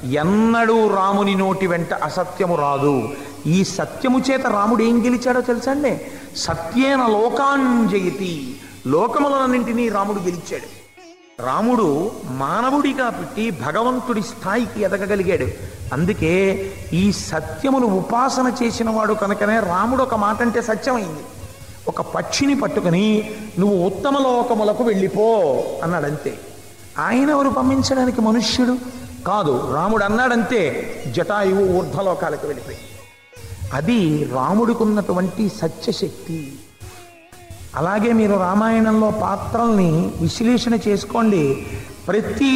ఎన్నడూ రాముని నోటి వెంట అసత్యము రాదు ఈ సత్యము చేత రాముడు ఏం గెలిచాడో తెలుసండి సత్యేన లోకాంజయతి లోకములన్నింటినీ రాముడు గెలిచాడు రాముడు మానవుడిగా పుట్టి భగవంతుడి స్థాయికి ఎదగగలిగాడు అందుకే ఈ సత్యమును ఉపాసన చేసిన వాడు కనుకనే రాముడు ఒక మాట అంటే సత్యమైంది ఒక పక్షిని పట్టుకుని నువ్వు ఉత్తమ లోకములకు వెళ్ళిపో అన్నాడంతే ఆయన ఎవరు పంపించడానికి మనుష్యుడు కాదు రాముడు అన్నాడంతే జటాయువు ఊర్ధ్వలోకాలకు వెళ్ళిపోయి అది రాముడికి ఉన్నటువంటి సత్యశక్తి అలాగే మీరు రామాయణంలో పాత్రల్ని విశ్లేషణ చేసుకోండి ప్రతి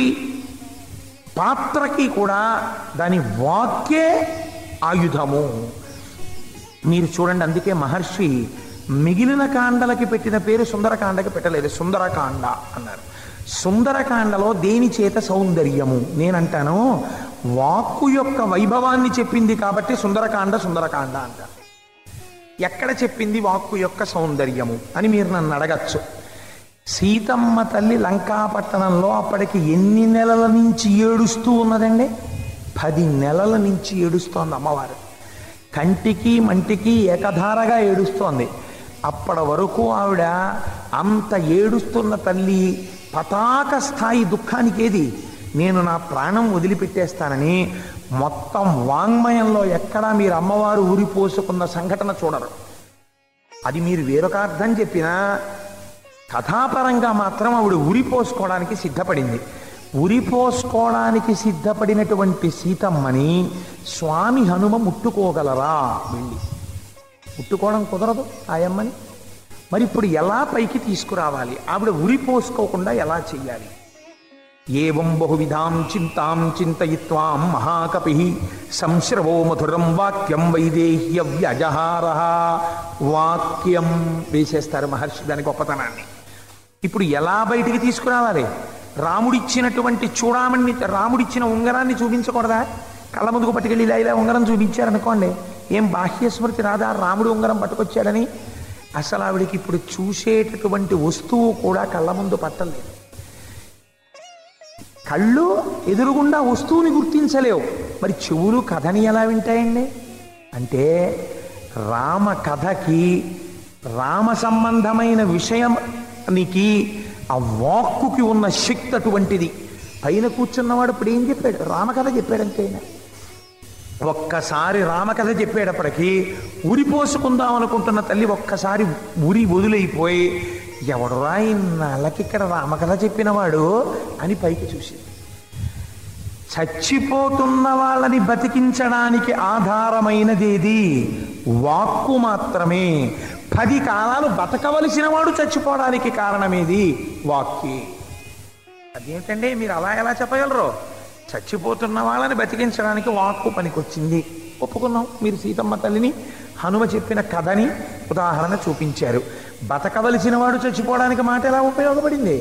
పాత్రకి కూడా దాని వాక్యే ఆయుధము మీరు చూడండి అందుకే మహర్షి మిగిలిన కాండలకి పెట్టిన పేరు సుందరకాండకి పెట్టలేదు సుందరకాండ అన్నారు సుందరకాండలో దేని చేత సౌందర్యము నేనంటాను వాక్కు యొక్క వైభవాన్ని చెప్పింది కాబట్టి సుందరకాండ సుందరకాండ అంటారు ఎక్కడ చెప్పింది వాక్కు యొక్క సౌందర్యము అని మీరు నన్ను అడగచ్చు సీతమ్మ తల్లి లంకాపట్టణంలో అప్పటికి ఎన్ని నెలల నుంచి ఏడుస్తూ ఉన్నదండి పది నెలల నుంచి ఏడుస్తోంది అమ్మవారు కంటికి మంటికి ఏకధారగా ఏడుస్తోంది అప్పటి వరకు ఆవిడ అంత ఏడుస్తున్న తల్లి పతాక స్థాయి దుఃఖానికి ఏది నేను నా ప్రాణం వదిలిపెట్టేస్తానని మొత్తం వాంగ్మయంలో ఎక్కడా మీరు అమ్మవారు ఊరిపోసుకున్న సంఘటన చూడరు అది మీరు వేరొక అర్థం చెప్పినా కథాపరంగా మాత్రం ఆవిడ ఉరిపోసుకోవడానికి సిద్ధపడింది ఉరిపోసుకోవడానికి సిద్ధపడినటువంటి సీతమ్మని స్వామి హనుమ ముట్టుకోగలరా వెళ్ళి ముట్టుకోవడం కుదరదు ఆయమ్మని మరి ఇప్పుడు ఎలా పైకి తీసుకురావాలి ఆవిడ ఉరిపోసుకోకుండా ఎలా చెయ్యాలి ఏవం బహువిధాం చింతాం చింతయిత్వాం మహాకపి సంశ్రవో మధురం వాక్యం వైదేహ్య వ్యజహార వాక్యం వేసేస్తారు మహర్షి దాని గొప్పతనాన్ని ఇప్పుడు ఎలా బయటికి తీసుకురావాలి రాముడిచ్చినటువంటి చూడామణి రాముడిచ్చిన ఉంగరాన్ని చూపించకూడదా కళ్ళ ముందుకు పట్టుకెళ్ళి ఇలా ఇలా ఉంగరం చూపించారనుకోండి ఏం బాహ్య స్మృతి రాదా రాముడు ఉంగరం పట్టుకొచ్చాడని అసలు ఆవిడికి ఇప్పుడు చూసేటటువంటి వస్తువు కూడా కళ్ళ ముందు పట్టలేదు కళ్ళు ఎదురుగుండా వస్తువుని గుర్తించలేవు మరి చెవులు కథని ఎలా వింటాయండి అంటే రామ కథకి రామ సంబంధమైన విషయానికి ఆ వాక్కుకి ఉన్న శక్తి అటువంటిది పైన కూర్చున్నవాడు ఇప్పుడు ఏం చెప్పాడు రామకథ చెప్పాడంతే ఆయన ఒక్కసారి రామకథ చెప్పేటప్పటికీ ఉరిపోసుకుందాం అనుకుంటున్న తల్లి ఒక్కసారి ఉరి వదిలైపోయి ఎవడురా ఇన్నాళ్ళకి ఇక్కడ రామకథ చెప్పినవాడు అని పైకి చూసింది చచ్చిపోతున్న వాళ్ళని బతికించడానికి ఆధారమైనదేది వాక్కు మాత్రమే పది కాలాలు బతకవలసిన వాడు చచ్చిపోవడానికి కారణమేది వాక్కి అదేంటండి మీరు అలా ఎలా చెప్పగలరు చచ్చిపోతున్న వాళ్ళని బతికించడానికి వాక్కు పనికొచ్చింది ఒప్పుకున్నాం మీరు సీతమ్మ తల్లిని హనుమ చెప్పిన కథని ఉదాహరణ చూపించారు బతకవలసిన వాడు చచ్చిపోవడానికి మాట ఎలా ఉపయోగపడింది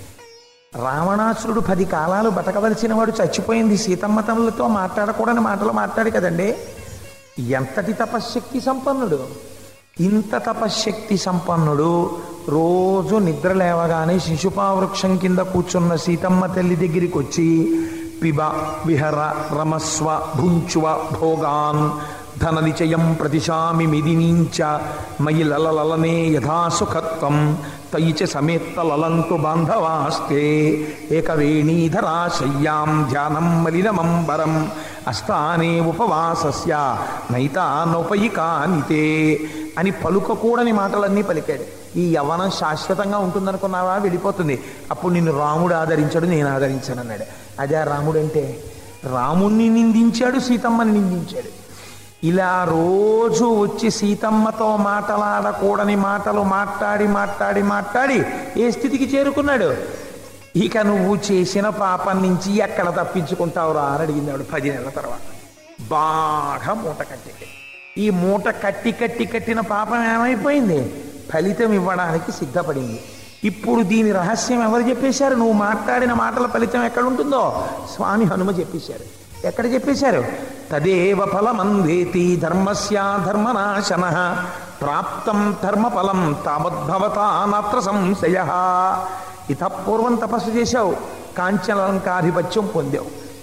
రావణాసురుడు పది కాలాలు బతకవలసిన వాడు చచ్చిపోయింది సీతమ్మ తల్లితో మాట్లాడకూడని మాటలు మాట్లాడి కదండి ఎంతటి తపశ్శక్తి సంపన్నుడు ఇంత తపశ్శక్తి సంపన్నుడు రోజు నిద్ర లేవగానే శిశుపావృక్షం కింద కూర్చున్న సీతమ్మ తల్లి దగ్గరికి వచ్చి పిబ విహర రమస్వ భుంచువ భోగాన్ ధన నిచయం ప్రతిశామి మిదినీంచ మయి లలలనే యథా సుఖత్వం తయి చ సమేత్త లలంతు బాంధవాస్తే ఏకవేణీధరా శయ్యాం ధ్యానం మలినమంబరం అస్థానే ఉపవాసస్య నైతానోపయికానితే అని పలుకకూడని మాటలన్నీ పలికాడు ఈ యవ్వనం శాశ్వతంగా ఉంటుందనుకున్నావా వెళ్ళిపోతుంది అప్పుడు నిన్ను రాముడు ఆదరించాడు నేను ఆదరించాను అన్నాడు అదే ఆ రాముడు అంటే రాముణ్ణి నిందించాడు సీతమ్మని నిందించాడు ఇలా రోజు వచ్చి సీతమ్మతో మాటలాడకూడని మాటలు మాట్లాడి మాట్లాడి మాట్లాడి ఏ స్థితికి చేరుకున్నాడు ఇక నువ్వు చేసిన పాపం నుంచి ఎక్కడ తప్పించుకుంటావురా అని అడిగింది ఆవిడ పది నెలల తర్వాత బాగా మూట కట్టి ఈ మూట కట్టి కట్టి కట్టిన పాపం ఏమైపోయింది ఫలితం ఇవ్వడానికి సిద్ధపడింది ఇప్పుడు దీని రహస్యం ఎవరు చెప్పేశారు నువ్వు మాట్లాడిన మాటల ఫలితం ఎక్కడ ఉంటుందో స్వామి హనుమ చెప్పేశారు ఎక్కడ చెప్పేశారు తదేవ ఫలమందేతి ధర్మస్య ధర్మనాశన ప్రాప్తం ధర్మఫలం తావద్భవతా నాత్ర సంశయ ఇత పూర్వం తపస్సు చేశావు కాంచనలంకాధిపత్యం పొందావు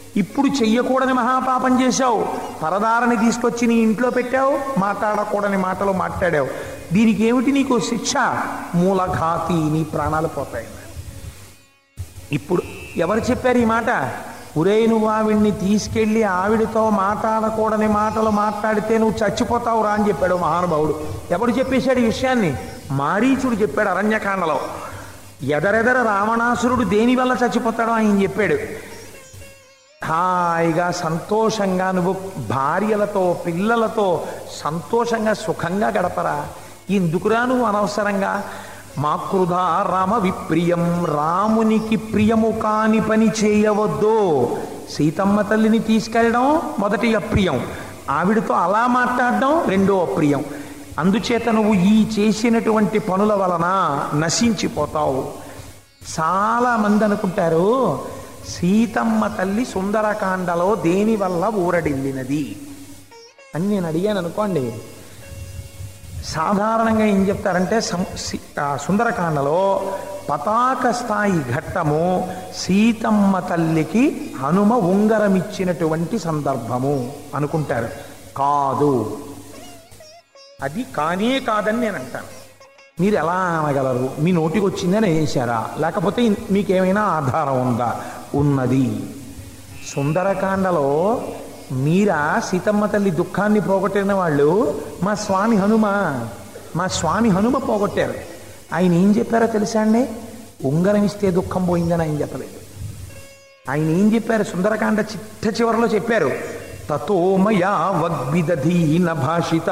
ఇప్పుడు చెయ్యకూడని మహాపాపం చేశావు పరదారని తీసుకొచ్చి నీ ఇంట్లో పెట్టావు మాట్లాడకూడని మాటలు మాట్లాడావు దీనికి ఏమిటి నీకు శిక్ష మూలఘాతి నీ ప్రాణాలు పోతాయి ఇప్పుడు ఎవరు చెప్పారు ఈ మాట ఉరే నువ్వు ఆవిడ్ని తీసుకెళ్ళి ఆవిడతో మాట్లాడకూడని మాటలు మాట్లాడితే నువ్వు చచ్చిపోతావు రా అని చెప్పాడు మహానుభావుడు ఎవడు చెప్పేశాడు ఈ విషయాన్ని మారీచుడు చెప్పాడు అరణ్యకాండలో ఎదరెదర రావణాసురుడు దేని వల్ల చచ్చిపోతాడో ఆయన చెప్పాడు హాయిగా సంతోషంగా నువ్వు భార్యలతో పిల్లలతో సంతోషంగా సుఖంగా గడపరా ఎందుకురా నువ్వు అనవసరంగా మాకృధా రామ విప్రియం రామునికి ప్రియము కాని పని చేయవద్దు సీతమ్మ తల్లిని తీసుకెళ్ళడం మొదటి అప్రియం ఆవిడతో అలా మాట్లాడడం రెండో అప్రియం అందుచేత నువ్వు ఈ చేసినటువంటి పనుల వలన నశించిపోతావు చాలా మంది అనుకుంటారు సీతమ్మ తల్లి సుందరకాండలో దేని వల్ల ఊరడిల్లినది అని నేను అడిగాను అనుకోండి సాధారణంగా ఏం చెప్తారంటే సం- సి- ఆ సుందరకాండలో పతాక స్థాయి ఘట్టము సీతమ్మ తల్లికి హనుమ ఉంగరం ఇచ్చినటువంటి సందర్భము అనుకుంటారు కాదు అది కానే కాదని నేను అంటాను మీరు ఎలా అనగలరు మీ నోటికి వచ్చిందని వేసారా లేకపోతే ఇన్- మీకేమైనా ఆధారం ఉందా ఉన్నది సుందరకాండలో మీరా సీతమ్మ తల్లి దుఃఖాన్ని పోగొట్టిన వాళ్ళు మా స్వామి హనుమ మా స్వామి హనుమ పోగొట్టారు ఆయన ఏం చెప్పారో తెలుసా అండి ఉంగరం ఇస్తే దుఃఖం పోయిందని ఆయన చెప్పలేదు ఆయన ఏం చెప్పారు సుందరకాండ చిట్ట చివరిలో చెప్పారు తతోమయా వగ్విదధీన భాషిత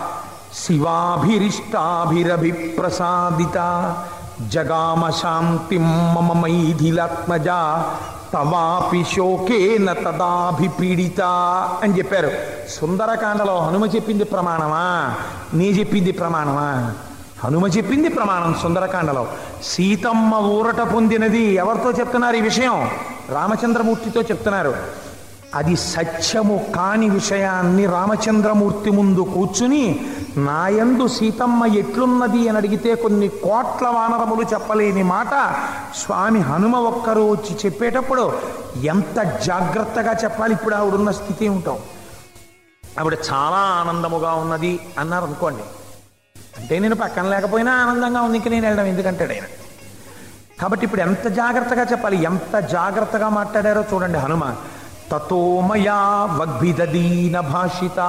శివాభిరిష్టాభిరభిప్రసాదిత జగామ శాంతిం మమ మైథిలాత్మజ తవాపి శోకేన తదాభిపీడిత అని చెప్పారు సుందరకాండలో హనుమ చెప్పింది ప్రమాణమా నీ చెప్పింది ప్రమాణమా హనుమ చెప్పింది ప్రమాణం సుందరకాండలో సీతమ్మ ఊరట పొందినది ఎవరితో చెప్తున్నారు ఈ విషయం రామచంద్రమూర్తితో చెప్తున్నారు అది సత్యము కాని విషయాన్ని రామచంద్రమూర్తి ముందు కూర్చుని నాయందు సీతమ్మ ఎట్లున్నది అని అడిగితే కొన్ని కోట్ల వానరములు చెప్పలేని మాట స్వామి హనుమ ఒక్కరు వచ్చి చెప్పేటప్పుడు ఎంత జాగ్రత్తగా చెప్పాలి ఇప్పుడు ఆవిడున్న స్థితి ఉంటాం ఆవిడ చాలా ఆనందముగా ఉన్నది అన్నారు అనుకోండి అంటే నేను పక్కన లేకపోయినా ఆనందంగా ఉంది ఇంక నేను వెళ్ళడం ఎందుకంటాడు ఆయన కాబట్టి ఇప్పుడు ఎంత జాగ్రత్తగా చెప్పాలి ఎంత జాగ్రత్తగా మాట్లాడారో చూడండి హనుమ తతోమయా వగ్భిదీన భాషిత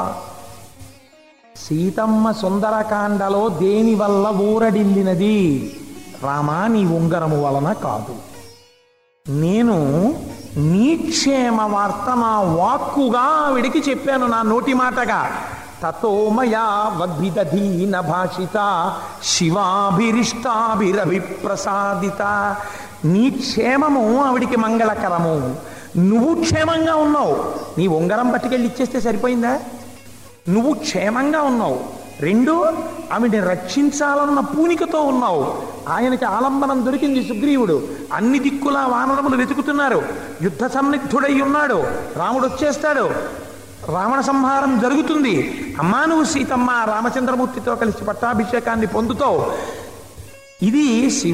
సీతమ్మ సుందరకాండలో దేని వల్ల ఊరడిల్లినది రామా నీ ఉంగరము వలన కాదు నేను నీ క్షేమ వార్త నా వాక్కుగా ఆవిడికి చెప్పాను నా నోటి మాటగా తతోమయా వద్భిదధీన భాషిత శివాభిరిష్టాభిరభిప్రసాదిత నీ క్షేమము ఆవిడికి మంగళకరము నువ్వు క్షేమంగా ఉన్నావు నీ ఉంగరం పట్టుకెళ్ళి ఇచ్చేస్తే సరిపోయిందా నువ్వు క్షేమంగా ఉన్నావు రెండు ఆమెని రక్షించాలన్న పూనికతో ఉన్నావు ఆయనకి ఆలంబనం దొరికింది సుగ్రీవుడు అన్ని దిక్కులా వానరములు వెతుకుతున్నారు యుద్ధ సన్నిగ్ధుడై ఉన్నాడు రాముడు వచ్చేస్తాడు రావణ సంహారం జరుగుతుంది అమ్మా నువ్వు సీతమ్మ రామచంద్రమూర్తితో కలిసి పట్టాభిషేకాన్ని పొందుతావు ఇది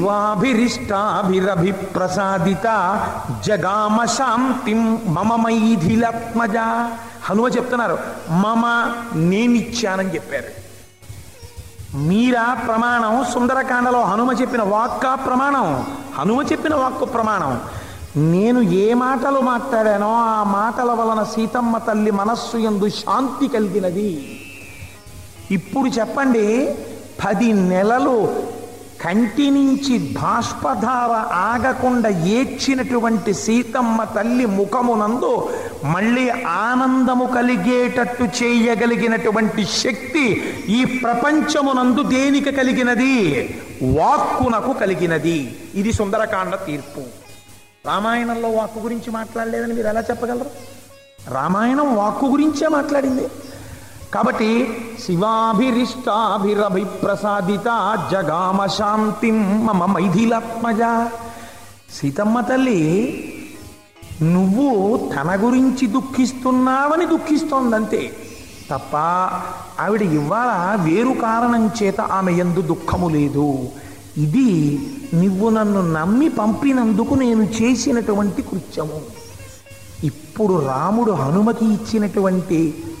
శివాభిరిష్టాభిరభిప్రసాదిత జగామ శాంతిం మమ మైథిలాత్మజ హనుమ చెప్తున్నారు మమ నేనిచ్చానని చెప్పారు మీరా ప్రమాణం సుందరకాండలో హనుమ చెప్పిన వాక్క ప్రమాణం హనుమ చెప్పిన వాక్కు ప్రమాణం నేను ఏ మాటలు మాట్లాడానో ఆ మాటల వలన సీతమ్మ తల్లి మనస్సు ఎందు శాంతి కలిగినది ఇప్పుడు చెప్పండి పది నెలలు కంటి నుంచి బాష్పధార ఆగకుండా ఏడ్చినటువంటి సీతమ్మ తల్లి ముఖమునందు మళ్ళీ ఆనందము కలిగేటట్టు చేయగలిగినటువంటి శక్తి ఈ ప్రపంచమునందు దేనికి కలిగినది వాక్కునకు కలిగినది ఇది సుందరకాండ తీర్పు రామాయణంలో వాక్కు గురించి మాట్లాడలేదని మీరు ఎలా చెప్పగలరు రామాయణం వాక్కు గురించే మాట్లాడింది కాబట్టి శివాభిరిష్టాభిరభిప్రసాదిత జగామ శాంతిం మమ మైథిలాత్మజ సీతమ్మ తల్లి నువ్వు తన గురించి దుఃఖిస్తున్నావని దుఃఖిస్తోందంతే తప్ప ఆవిడ ఇవాళ వేరు కారణం చేత ఆమె ఎందు దుఃఖము లేదు ఇది నువ్వు నన్ను నమ్మి పంపినందుకు నేను చేసినటువంటి కృత్యము ఇప్పుడు రాముడు హనుమకి ఇచ్చినటువంటి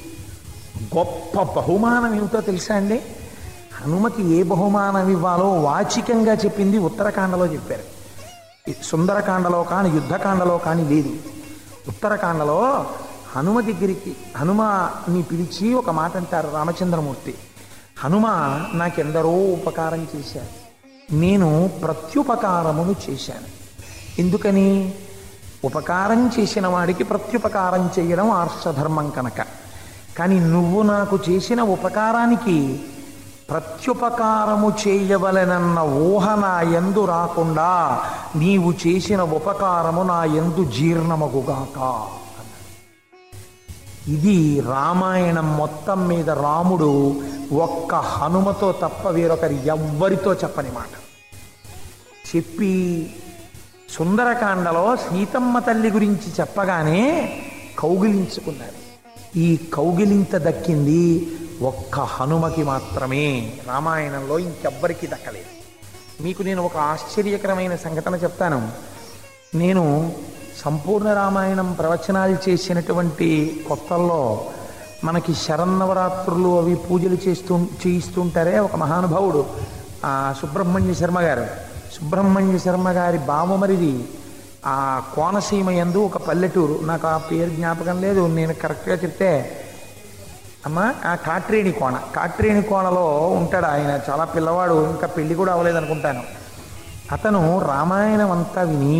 గొప్ప బహుమానం ఏమిటో తెలుసా అండి హనుమకి ఏ బహుమానం ఇవ్వాలో వాచికంగా చెప్పింది ఉత్తరకాండలో చెప్పారు ఈ సుందరకాండలో కానీ యుద్ధకాండలో కానీ లేదు ఉత్తరకాండలో హనుమ దగ్గరికి హనుమని పిలిచి ఒక మాట అంటారు రామచంద్రమూర్తి హనుమ నాకెందరో ఉపకారం చేశారు నేను ప్రత్యుపకారమును చేశాను ఎందుకని ఉపకారం చేసిన వాడికి ప్రత్యుపకారం చేయడం ఆర్షధర్మం కనుక కానీ నువ్వు నాకు చేసిన ఉపకారానికి ప్రత్యుపకారము చేయవలెనన్న ఊహ నా ఎందు రాకుండా నీవు చేసిన ఉపకారము నా ఎందు జీర్ణమగుగాక అన్నాడు. ఇది రామాయణం మొత్తం మీద రాముడు ఒక్క హనుమతో తప్ప వేరొకరి ఎవ్వరితో చెప్పని మాట చెప్పి సుందరకాండలో సీతమ్మ తల్లి గురించి చెప్పగానే కౌగిలించుకున్నారు ఈ కౌగిలింత దక్కింది ఒక్క హనుమకి మాత్రమే రామాయణంలో ఇంకెవ్వరికి దక్కలేదు మీకు నేను ఒక ఆశ్చర్యకరమైన సంఘటన చెప్తాను నేను సంపూర్ణ రామాయణం ప్రవచనాలు చేసినటువంటి కొత్తల్లో మనకి శరన్నవరాత్రులు అవి పూజలు చేస్తూ చేయిస్తుంటారే ఒక మహానుభావుడు ఆ సుబ్రహ్మణ్య శర్మ గారు సుబ్రహ్మణ్య శర్మ గారి బావమరిది ఆ కోనసీమ యందు ఒక పల్లెటూరు నాకు ఆ పేరు జ్ఞాపకం లేదు నేను కరెక్ట్గా చెప్తే అమ్మ ఆ కాట్రేణి కోణ కాట్రేణి కోణలో ఉంటాడు ఆయన చాలా పిల్లవాడు ఇంకా పెళ్లి కూడా అవ్వలేదు అనుకుంటాను అతను రామాయణం అంతా విని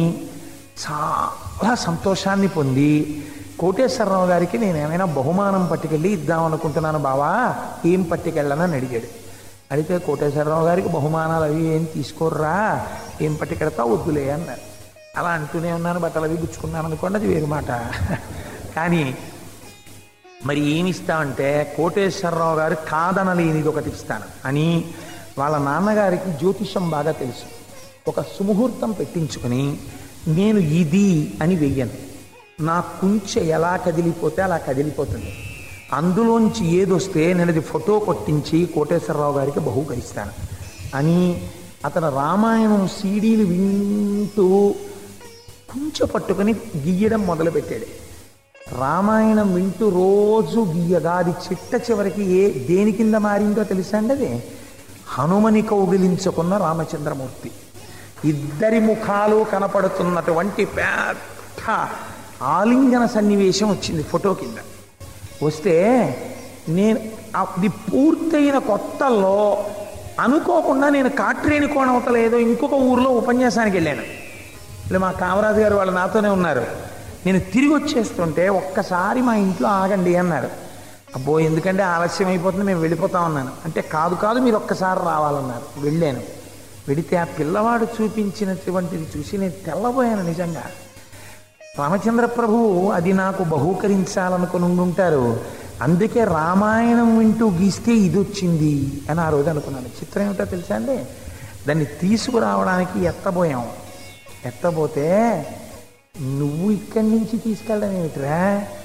చాలా సంతోషాన్ని పొంది కోటేశ్వరరావు గారికి నేను ఏమైనా బహుమానం పట్టుకెళ్ళి ఇద్దాం అనుకుంటున్నాను బావా ఏం పట్టుకెళ్ళనని అడిగాడు అడిగితే కోటేశ్వరరావు గారికి బహుమానాలు అవి ఏం తీసుకోర్రా ఏం పట్టుకెడతా వద్దులే అన్నారు అలా అంటూనే ఉన్నాను బట్టలు అవి గుచ్చుకున్నాను అనుకోండి అది వేరు మాట కానీ మరి ఏమి ఇస్తామంటే కోటేశ్వరరావు గారు కాదనలేనిది ఒకటి ఇస్తాను అని వాళ్ళ నాన్నగారికి జ్యోతిషం బాగా తెలుసు ఒక సుముహూర్తం పెట్టించుకుని నేను ఇది అని వెయ్యను నా కుంచె ఎలా కదిలిపోతే అలా కదిలిపోతుంది అందులోంచి ఏదొస్తే నేను అది ఫోటో కొట్టించి కోటేశ్వరరావు గారికి బహుకరిస్తాను అని అతను రామాయణం సీడీలు వింటూ కుంచె పట్టుకుని గీయడం మొదలుపెట్టాడు రామాయణం వింటూ రోజు గీయగా అది చిట్ట చివరికి ఏ దేని కింద మారిందో తెలుసా అండి అది హనుమని కౌగిలించుకున్న రామచంద్రమూర్తి ఇద్దరి ముఖాలు కనపడుతున్నటువంటి పెద్ద ఆలింగన సన్నివేశం వచ్చింది ఫోటో కింద వస్తే నేను అది పూర్తయిన కొత్తల్లో అనుకోకుండా నేను కాట్రేని కోణవతల ఏదో ఇంకొక ఊర్లో ఉపన్యాసానికి వెళ్ళాను ఇలా మా కామరాజు గారు వాళ్ళు నాతోనే ఉన్నారు నేను తిరిగి వచ్చేస్తుంటే ఒక్కసారి మా ఇంట్లో ఆగండి అన్నారు అబ్బో ఎందుకంటే ఆలస్యం అయిపోతుంది మేము వెళ్ళిపోతాం అన్నాను అంటే కాదు కాదు మీరు ఒక్కసారి రావాలన్నారు వెళ్ళాను వెడితే ఆ పిల్లవాడు చూపించినటువంటిది చూసి నేను తెల్లబోయాను నిజంగా రామచంద్ర ప్రభువు అది నాకు బహూకరించాలనుకుని ఉంటారు అందుకే రామాయణం వింటూ గీస్తే ఇది వచ్చింది అని ఆ రోజు అనుకున్నాను చిత్రం ఏమిటో తెలుసా అండి దాన్ని తీసుకురావడానికి ఎత్తబోయాం ఎత్తబోతే నువ్వు ఇక్కడి నుంచి తీసుకెళ్ళడం ఏమిట్రా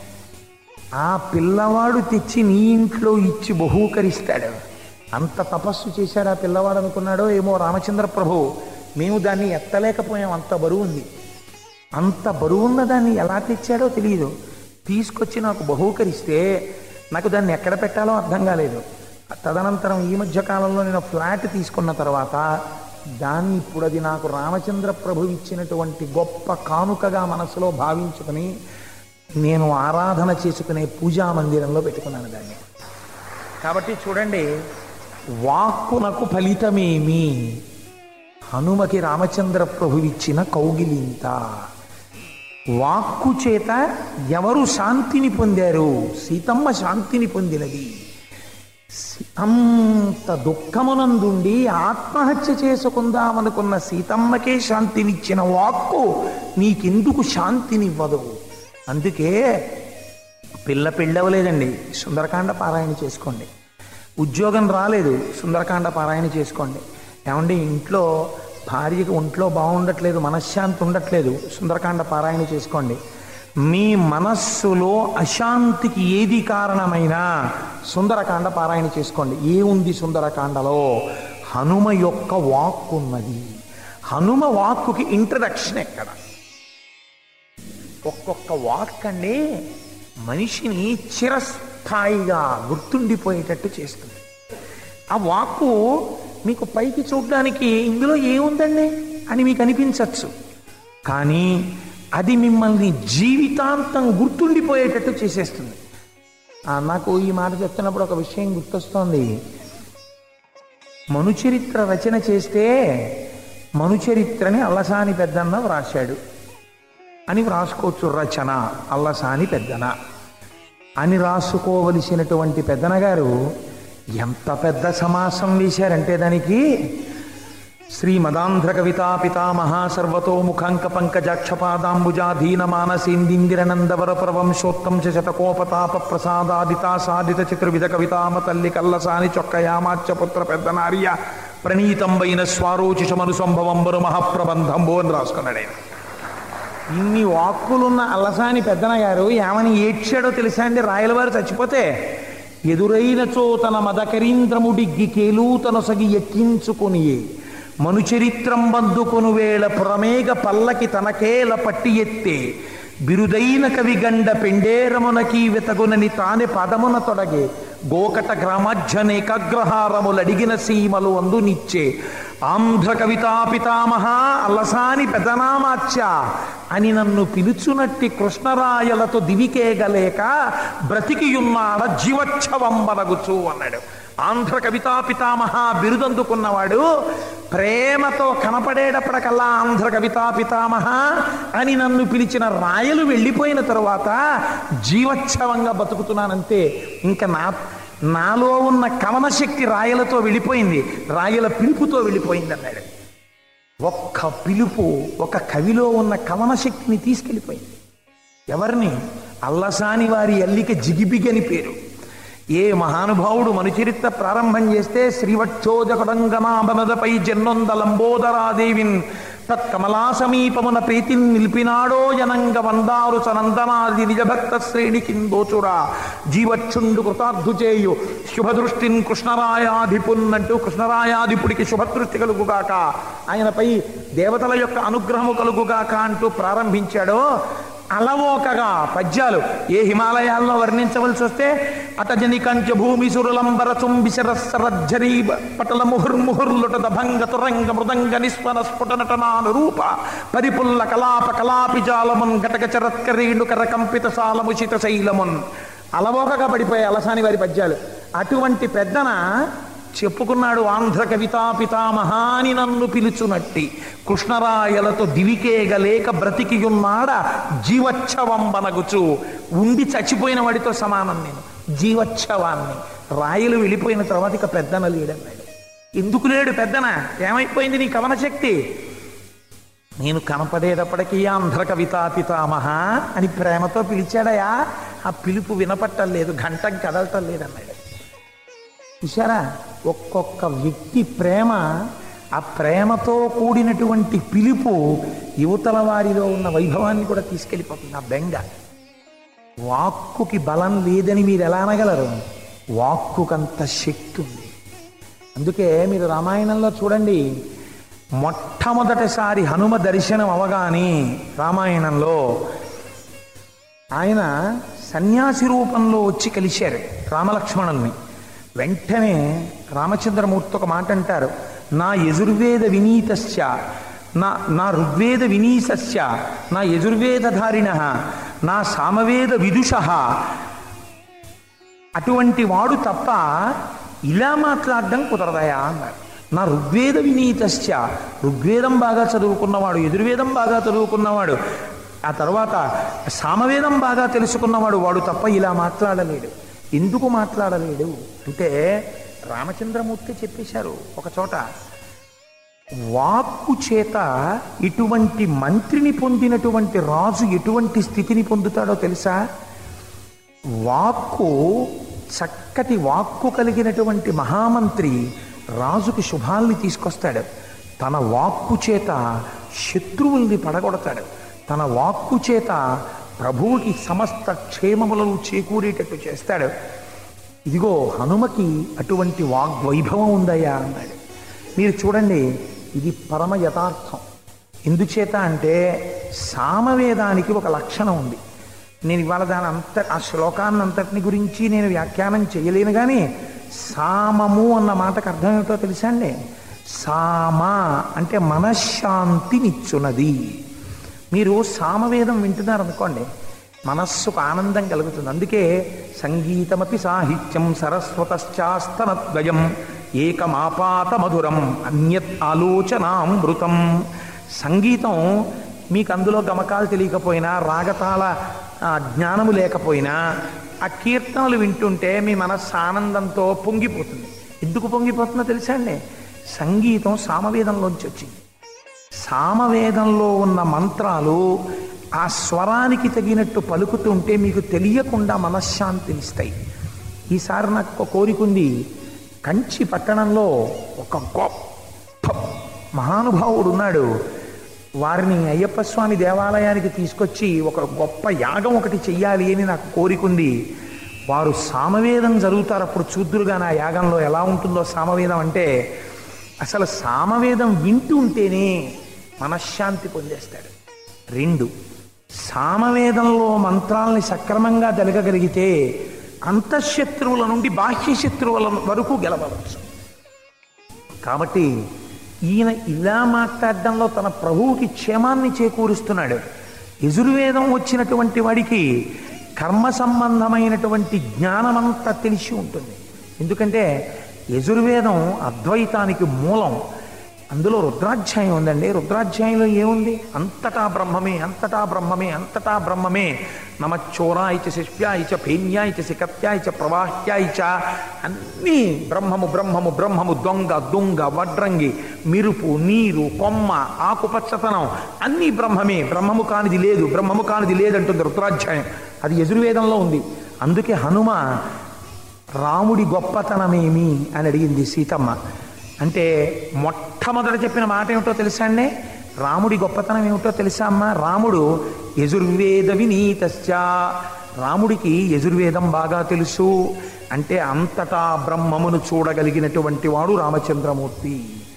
ఆ పిల్లవాడు తెచ్చి నీ ఇంట్లో ఇచ్చి బహూకరిస్తాడు అంత తపస్సు చేశాడు ఆ పిల్లవాడు అనుకున్నాడో ఏమో రామచంద్ర ప్రభు మేము దాన్ని ఎత్తలేకపోయాం అంత బరువు ఉంది అంత బరువున్న దాన్ని ఎలా తెచ్చాడో తెలియదు తీసుకొచ్చి నాకు బహూకరిస్తే నాకు దాన్ని ఎక్కడ పెట్టాలో అర్థం కాలేదు తదనంతరం ఈ మధ్య కాలంలో నేను ఫ్లాట్ తీసుకున్న తర్వాత దాన్ని ఇప్పుడు అది నాకు రామచంద్ర ప్రభు ఇచ్చినటువంటి గొప్ప కానుకగా మనసులో భావించుకుని నేను ఆరాధన చేసుకునే పూజా మందిరంలో పెట్టుకున్నాను దాన్ని కాబట్టి చూడండి వాక్కునకు ఫలితమేమి హనుమకి రామచంద్ర ప్రభు ఇచ్చిన కౌగిలింత వాక్కు చేత ఎవరు శాంతిని పొందారు సీతమ్మ శాంతిని పొందినది సి- అంత దుఃఖమునందుండి ఆత్మహత్య చేసుకుందామనుకున్న సీతమ్మకే శాంతినిచ్చిన వాక్కు నీకెందుకు శాంతినివ్వదు అందుకే పిల్ల పెళ్ళవలేదండి సుందరకాండ పారాయణ చేసుకోండి ఉద్యోగం రాలేదు సుందరకాండ పారాయణ చేసుకోండి ఏమండి ఇంట్లో భార్యకి ఒంట్లో బాగుండట్లేదు మనశ్శాంతి ఉండట్లేదు సుందరకాండ పారాయణ చేసుకోండి మీ మనస్సులో అశాంతికి ఏది కారణమైనా సుందరకాండ పారాయణ చేసుకోండి ఏముంది సుందరకాండలో హనుమ యొక్క వాక్కు ఉన్నది హనుమ వాక్కుకి ఇంట్రడక్షన్ ఎక్కడ ఒక్కొక్క వాక్ అండి మనిషిని చిరస్థాయిగా గుర్తుండిపోయేటట్టు చేస్తుంది ఆ వాక్కు మీకు పైకి చూడడానికి ఇందులో ఏముందండి అని మీకు అనిపించవచ్చు కానీ అది మిమ్మల్ని జీవితాంతం గుర్తుండిపోయేటట్టు చేసేస్తుంది ఆ, నాకు ఈ మాట చెప్తున్నప్పుడు ఒక విషయం గుర్తొస్తోంది మనుచరిత్ర రచన చేస్తే మనుచరిత్రని అల్లసాని పెద్దన్న వ్రాశాడు అని వ్రాసుకోవచ్చు రచన అల్లసాని పెద్దన అని రాసుకోవలసినటువంటి పెద్దన గారు ఎంత పెద్ద సమాసం వేశారంటే దానికి శ్రీమదాంధ్ర కవితా పితామహ సర్వతోముఖాంక పంకజాక్షపాదాంబుజాధీన మానసేందిందిరనందవర ప్రవంశోత్తం చ శతకోపతాప ప్రసాదాదితా సాధిత చతుర్విధ కవితామ తల్లి కల్లసాని చొక్కయామాచ్య పుత్ర పెద్ద నార్య ప్రణీతంబైన స్వారోచిషమను సంభవంబరు మహాప్రబంధంబు అని రాసుకున్నాడు ఆయన ఇన్ని వాక్కులున్న అల్లసాని పెద్దన గారు ఏమని ఏడ్చాడో తెలుసా అండి రాయలవారు చచ్చిపోతే ఎదురైన చోతన మదకరీంద్రముడిగ్గి కేలూతనొసగి ఎక్కించుకొని మనుచరిత్రం బందుకొను వేళ పురమేగ పల్లకి తనకేల పట్టి ఎత్తే బిరుదైన కవి గండ పెండేరమునకి వెతగునని తానే పదమున తొడగే గోకట గ్రామాధ్యనేకగ్రహారములడిగిన సీమలు అందునిచ్చే ఆంధ్ర కవితా పితామహ అల్లసాని పెదనామాచ్య అని నన్ను పిలుచునట్టి కృష్ణరాయలతో దివికేగలేక బ్రతికియున్నాడ జీవోత్సవంబనగుచు అన్నాడు ఆంధ్ర కవితా పితామహ బిరుదందుకున్నవాడు ప్రేమతో కనపడేటప్పటికల్లా ఆంధ్ర కవితా పితామహ అని నన్ను పిలిచిన రాయలు వెళ్ళిపోయిన తరువాత జీవోత్సవంగా బతుకుతున్నానంతే ఇంకా నా నాలో ఉన్న కవన శక్తి రాయలతో వెళ్ళిపోయింది రాయల పిలుపుతో వెళ్ళిపోయింది అన్నాడు ఒక్క పిలుపు ఒక కవిలో ఉన్న కవన శక్తిని తీసుకెళ్ళిపోయింది ఎవరిని అల్లసాని వారి అల్లిక జిగిబిగని పేరు ఏ మహానుభావుడు మనుచరిత్ర ప్రారంభం చేస్తే శ్రీవక్షోజకడంగనాభనదపై జన్నొందలంబోదరాదేవిన్ తత్కమలా సమీపమున ప్రీతిని నిలిపినాడో జనంగ వందారు సనందనాది నిజభక్త శ్రేణి కిందోచురా జీవచ్చుండు కృతార్థు చేయు శుభదృష్టిన్ కృష్ణరాయాధిపున్నంటూ కృష్ణరాయాధిపుడికి శుభదృష్టి కలుగుగాక ఆయనపై దేవతల యొక్క అనుగ్రహము కలుగుగాక అంటూ ప్రారంభించాడో అలవోకగా పద్యాలు ఏ హిమాలయాల్లో వర్ణించవలసి వస్తే అతజని కంచ భూమి సురులంబర చుంబిశరస్సరజ్జరీ పటల ముహుర్ముహుర్లుట దభంగ తురంగ మృదంగ నిస్వన స్ఫుట నటనాను రూప పరిపుల్ల కలాప కలాపి జాలమున్ ఘటక చరత్కరీణు కర కంపిత సాలముచిత శైలమున్ అలవోకగా పడిపోయాయి అలసాని వారి పద్యాలు అటువంటి పెద్దన చెప్పుకున్నాడు ఆంధ్ర కవితా పితామహాని నన్ను పిలుచునట్టి కృష్ణరాయలతో దివికేగలేక బ్రతికియున్నాడ జీవోత్సవంబనగుచు ఉండి చచ్చిపోయిన వాడితో సమానం నేను జీవోత్సవాన్ని రాయలు వెళ్ళిపోయిన తర్వాత ఇక పెద్దన లేడన్నాడు ఎందుకు లేడు పెద్దన ఏమైపోయింది నీ కవన శక్తి నేను కనపడేటప్పటికీ ఆంధ్ర కవితా పితామహ అని ప్రేమతో పిలిచాడయా ఆ పిలుపు వినపట్టలేదు ఘంటం కదలటం లేదన్నాడు చూసారా ఒక్కొక్క వ్యక్తి ప్రేమ ఆ ప్రేమతో కూడినటువంటి పిలుపు యువతల వారిలో ఉన్న వైభవాన్ని కూడా తీసుకెళ్ళిపోతుంది ఆ బెంగ వాక్కుకి బలం లేదని మీరు ఎలా అనగలరు వాక్కుకంత శక్తి ఉంది అందుకే మీరు రామాయణంలో చూడండి మొట్టమొదటిసారి హనుమ దర్శనం అవగానే రామాయణంలో ఆయన సన్యాసి రూపంలో వచ్చి కలిశారు రామలక్ష్మణుల్ని వెంటనే రామచంద్రమూర్తి ఒక మాట అంటారు నా యజుర్వేద వినీతస్య నా నా ఋగ్వేద వినీసస్య నా యజుర్వేదధారిణ నా సామవేద విదుష అటువంటి వాడు తప్ప ఇలా మాట్లాడడం కుదరదయా అన్నారు నా ఋగ్వేద వినీతస్య ఋగ్వేదం బాగా చదువుకున్నవాడు ఎదుర్వేదం బాగా చదువుకున్నవాడు ఆ తర్వాత సామవేదం బాగా తెలుసుకున్నవాడు వాడు తప్ప ఇలా మాట్లాడలేడు ఎందుకు మాట్లాడలేడు అంటే రామచంద్రమూర్తి చెప్పేశారు ఒక చోట వాక్కు చేత ఇటువంటి మంత్రిని పొందినటువంటి రాజు ఎటువంటి స్థితిని పొందుతాడో తెలుసా వాక్కు చక్కటి వాక్కు కలిగినటువంటి మహామంత్రి రాజుకి శుభాల్ని తీసుకొస్తాడు తన వాక్కు చేత శత్రువుల్ని పడగొడతాడు తన వాక్కు చేత ప్రభువుకి సమస్త క్షేమములను చేకూరేటట్టు చేస్తాడు ఇదిగో హనుమకి అటువంటి వాగ్వైభవం ఉందయ్యా అన్నాడు మీరు చూడండి ఇది పరమ యథార్థం ఎందుచేత అంటే సామవేదానికి ఒక లక్షణం ఉంది నేను ఇవాళ దాని అంత ఆ శ్లోకాన్ని అంతటిని గురించి నేను వ్యాఖ్యానం చేయలేను కానీ సామము అన్న మాటకు అర్థం ఏమిటో తెలుసా అండి సామ అంటే మనశ్శాంతినిచ్చున్నది మీరు సామవేదం వింటున్నారు అనుకోండి మనస్సుకు ఆనందం కలుగుతుంది అందుకే సంగీతమపి సాహిత్యం సరస్వతశ్చాస్తనద్వయం ఏకమాపాత మధురం అన్యత్ ఆలోచనామృతం సంగీతం మీకు అందులో గమకాలు తెలియకపోయినా రాగతాల ఆ, జ్ఞానము లేకపోయినా ఆ కీర్తనలు వింటుంటే మీ మనస్సు ఆనందంతో పొంగిపోతుంది ఎందుకు పొంగిపోతుందో తెలుసా అండి సంగీతం సామవేదంలోంచి వచ్చింది సామవేదంలో ఉన్న మంత్రాలు ఆ స్వరానికి తగినట్టు పలుకుతుంటే మీకు తెలియకుండా మనశ్శాంతినిస్తాయి ఈసారి నాకు ఒక కోరిక ఉంది కంచి పట్టణంలో ఒక గొప్ప మహానుభావుడు ఉన్నాడు వారిని అయ్యప్ప స్వామి దేవాలయానికి తీసుకొచ్చి ఒక గొప్ప యాగం ఒకటి చెయ్యాలి అని నాకు కోరిక ఉంది వారు సామవేదం జరుగుతారు అప్పుడు చూద్దురుగా నా యాగంలో ఎలా ఉంటుందో సామవేదం అంటే అసలు సామవేదం వింటూ ఉంటేనే మనశ్శాంతి పొందేస్తాడు రెండు సామవేదంలో మంత్రాల్ని సక్రమంగా జరగగలిగితే అంతఃశత్రువుల నుండి బాహ్య శత్రువుల వరకు గెలవవచ్చు కాబట్టి ఈయన ఇలా మాట్లాడడంలో తన ప్రభువుకి క్షేమాన్ని చేకూరుస్తున్నాడు యజుర్వేదం వచ్చినటువంటి వాడికి కర్మ సంబంధమైనటువంటి జ్ఞానమంతా తెలిసి ఉంటుంది ఎందుకంటే యజుర్వేదం అద్వైతానికి మూలం అందులో రుద్రాధ్యాయం ఉందండి రుద్రాధ్యాయంలో ఏముంది అంతటా బ్రహ్మమే అంతటా బ్రహ్మమే అంతటా బ్రహ్మమే నమచ్చోరాయ చ శిష్యాయ చ ఫేన్యాయ చ శిఖత్యాయ చ ప్రవాహ్యాయ చ అన్నీ బ్రహ్మము బ్రహ్మము బ్రహ్మము దొంగ దొంగ వడ్రంగి మిరుపు నీరు కొమ్మ ఆకుపచ్చతనం అన్నీ బ్రహ్మమే బ్రహ్మము కానిది లేదు బ్రహ్మము కానిది లేదంటుంది రుద్రాధ్యాయం అది యజుర్వేదంలో ఉంది అందుకే హనుమ రాముడి గొప్పతనమేమి అని అడిగింది సీతమ్మ అంటే మొట్టమొదట చెప్పిన మాట ఏమిటో తెలుసా అండి రాముడి గొప్పతనం ఏమిటో తెలుసా అమ్మ రాముడు యజుర్వేద వినీతశ్చ రాముడికి యజుర్వేదం బాగా తెలుసు అంటే అంతటా బ్రహ్మమును చూడగలిగినటువంటి వాడు రామచంద్రమూర్తి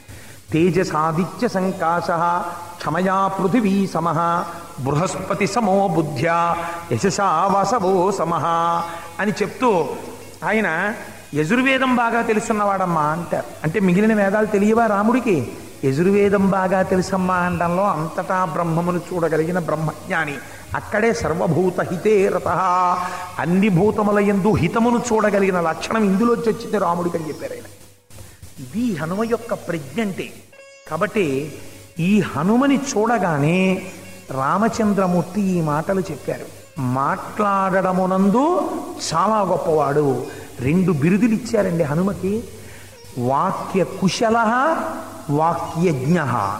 తేజసాదిత్య సంకాశ క్షమయా పృథివీ సమ బృహస్పతి సమో బుద్ధ్యా యశసా వసవో సమ అని చెప్తూ ఆయన యజుర్వేదం బాగా తెలుసున్నవాడమ్మా అంటారు అంటే మిగిలిన వేదాలు తెలియవా రాముడికి యజుర్వేదం బాగా తెలుసమ్మా అనడంలో అంతటా బ్రహ్మమును చూడగలిగిన బ్రహ్మజ్ఞాని అక్కడే సర్వభూత హితే రత అన్ని భూతముల ఎందు హితమును చూడగలిగిన లక్షణం ఇందులోంచి వచ్చింది రాముడికి అని చెప్పారు ఆయన ఇది హనుమ యొక్క ప్రజ్ఞ అంటే కాబట్టి ఈ హనుమని చూడగానే రామచంద్రమూర్తి ఈ మాటలు చెప్పారు మాట్లాడడమునందు చాలా గొప్పవాడు రెండు బిరుదులు ఇచ్చారండి హనుమకి వాక్య కుశల వాక్యజ్ఞ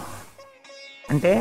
అంటే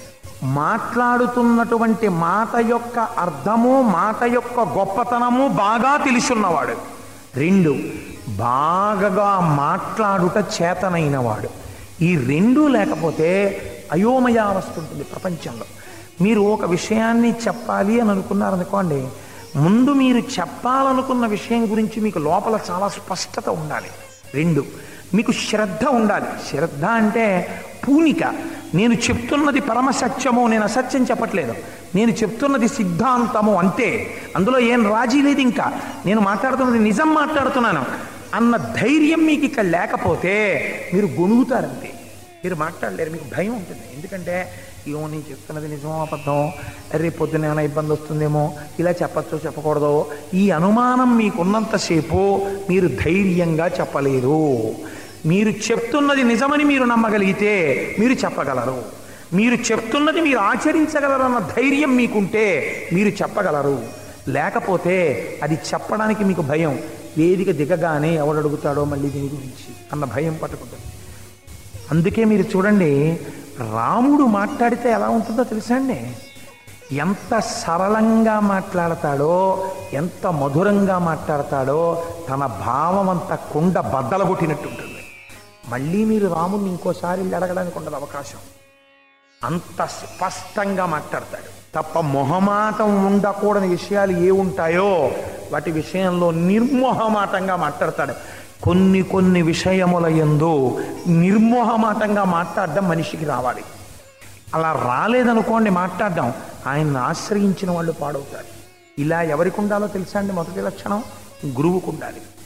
మాట్లాడుతున్నటువంటి మాట యొక్క అర్థము మాట యొక్క గొప్పతనము బాగా తెలుసున్నవాడు రెండు బాగా మాట్లాడుట చేతనైనవాడు ఈ రెండు లేకపోతే అయోమయావస్థ ఉంటుంది ప్రపంచంలో మీరు ఒక విషయాన్ని చెప్పాలి అని అనుకున్నారనుకోండి ముందు మీరు చెప్పాలనుకున్న విషయం గురించి మీకు లోపల చాలా స్పష్టత ఉండాలి రెండు మీకు శ్రద్ధ ఉండాలి శ్రద్ధ అంటే పూనిక నేను చెప్తున్నది పరమ సత్యము నేను అసత్యం చెప్పట్లేదు నేను చెప్తున్నది సిద్ధాంతము అంతే అందులో ఏం రాజీ లేదు ఇంకా నేను మాట్లాడుతున్నది నిజం మాట్లాడుతున్నాను అన్న ధైర్యం మీకు ఇక్కడ లేకపోతే మీరు గొణుగుతారంతే మీరు మాట్లాడలేరు మీకు భయం ఉంటుంది ఎందుకంటే ఏమో నేను చెప్తున్నది నిజమో అబద్ధం రేపు పొద్దున ఏమైనా ఇబ్బంది వస్తుందేమో ఇలా చెప్పచ్చో చెప్పకూడదో ఈ అనుమానం మీకున్నంతసేపు మీరు ధైర్యంగా చెప్పలేరు మీరు చెప్తున్నది నిజమని మీరు నమ్మగలిగితే మీరు చెప్పగలరు మీరు చెప్తున్నది మీరు ఆచరించగలరన్న ధైర్యం మీకుంటే మీరు చెప్పగలరు లేకపోతే అది చెప్పడానికి మీకు భయం వేదిక దిగగానే ఎవడడుగుతాడో మళ్ళీ దీని గురించి అన్న భయం పట్టుకుంటుంది అందుకే మీరు చూడండి రాముడు మాట్లాడితే ఎలా ఉంటుందో తెలుసా అండి ఎంత సరళంగా మాట్లాడతాడో ఎంత మధురంగా మాట్లాడతాడో తన భావం అంత కుండ బద్దలు కొట్టినట్టు ఉంటుంది మళ్ళీ మీరు రాముడిని ఇంకోసారి వెళ్ళి అడగడానికి ఉండదు అవకాశం అంత స్పష్టంగా మాట్లాడతాడు తప్ప మొహమాటం ఉండకూడని విషయాలు ఏ ఉంటాయో వాటి విషయంలో నిర్మోహమాటంగా మాట్లాడతాడు కొన్ని కొన్ని విషయముల ఎందు నిర్మోహమాటంగా మాట్లాడడం మనిషికి రావాలి అలా రాలేదనుకోండి మాట్లాడడం ఆయన్ని ఆశ్రయించిన వాళ్ళు పాడవుతారు ఇలా ఎవరికి ఉండాలో తెలుసా అండి మొదటి లక్షణం గురువుకు ఉండాలి